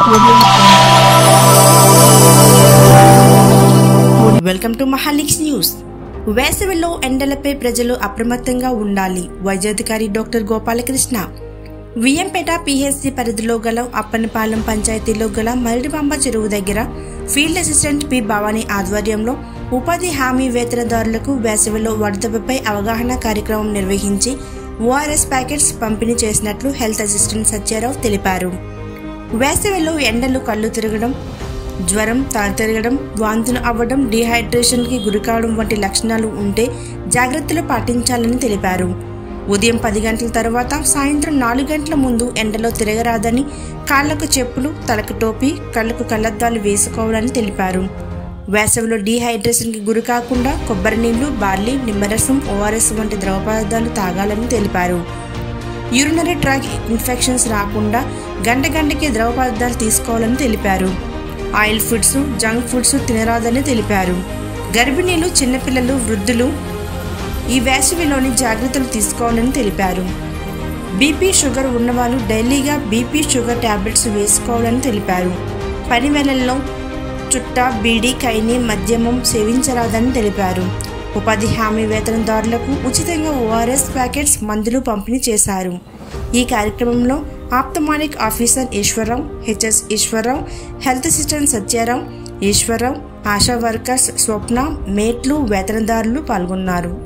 welcome to మహాలిక్స్ news వేసవిలో ఎండలపై ప్రజలు అప్రమత్తంగా ఉండాలి వైద్యాధికారి డాక్టర్ గోపాలకృష్ణ విఎంపేట పిహెచ్సి పరిధిలో గల అప్పనపాలెం పంచాయతీలో గల మల్లిబాంబ చెరువు దగ్గర ఫీల్డ్ అసిస్టెంట్ పి భవానీ ఆధ్వర్యంలో ఉపాధి హామీ వేతనదారులకు వేసవిలో వడదెబ్బపై అవగాహన కార్యక్రమం నిర్వహించి ఓఆర్ఎస్ ప్యాకెట్స్ పంపిణీ చేసినట్లు హెల్త్ అసిస్టెంట్ సత్యారావు తెలిపారు వేసవిలో ఎండలు కళ్ళు తిరగడం జ్వరం తల తిరగడం వాంతులు అవ్వడం డీహైడ్రేషన్కి గురికావడం వంటి లక్షణాలు ఉంటే జాగ్రత్తలు పాటించాలని తెలిపారు ఉదయం పది గంటల తర్వాత సాయంత్రం నాలుగు గంటల ముందు ఎండలో తిరగరాదని కాళ్లకు చెప్పులు తలకు టోపీ కళ్ళకు కళ్ళద్దాలు వేసుకోవాలని తెలిపారు వేసవిలో డీహైడ్రేషన్కి గురి కాకుండా కొబ్బరి నీళ్లు బార్లీ నిమ్మరసం ఓఆర్ఎస్ వంటి ద్రవ పదార్థాలు తాగాలని తెలిపారు యూరినరీ ట్రాక్ ఇన్ఫెక్షన్స్ రాకుండా గంట గంటకి ద్రవ పదార్థాలు తీసుకోవాలని తెలిపారు ఆయిల్ ఫుడ్స్ జంక్ ఫుడ్స్ తినరాదని తెలిపారు గర్భిణీలు చిన్నపిల్లలు వృద్ధులు ఈ వేసవిలోని జాగ్రత్తలు తీసుకోవాలని తెలిపారు బీపీ షుగర్ ఉన్నవాళ్ళు డైలీగా బీపీ షుగర్ టాబ్లెట్స్ వేసుకోవాలని తెలిపారు పని వేళల్లో చుట్ట బీడీ కైని మద్యమం సేవించరాదని తెలిపారు ఉపాధి హామీ వేతనదారులకు ఉచితంగా ఓఆర్ఎస్ ప్యాకెట్స్ మందులు పంపిణీ చేశారు ఈ కార్యక్రమంలో ophthalmic officer Eswara Rao HS Eswara Rao health assistant Satya Rao Eswara Rao ASHA workers Swapna మేట్లు వేతనదారులు పాల్గొన్నారు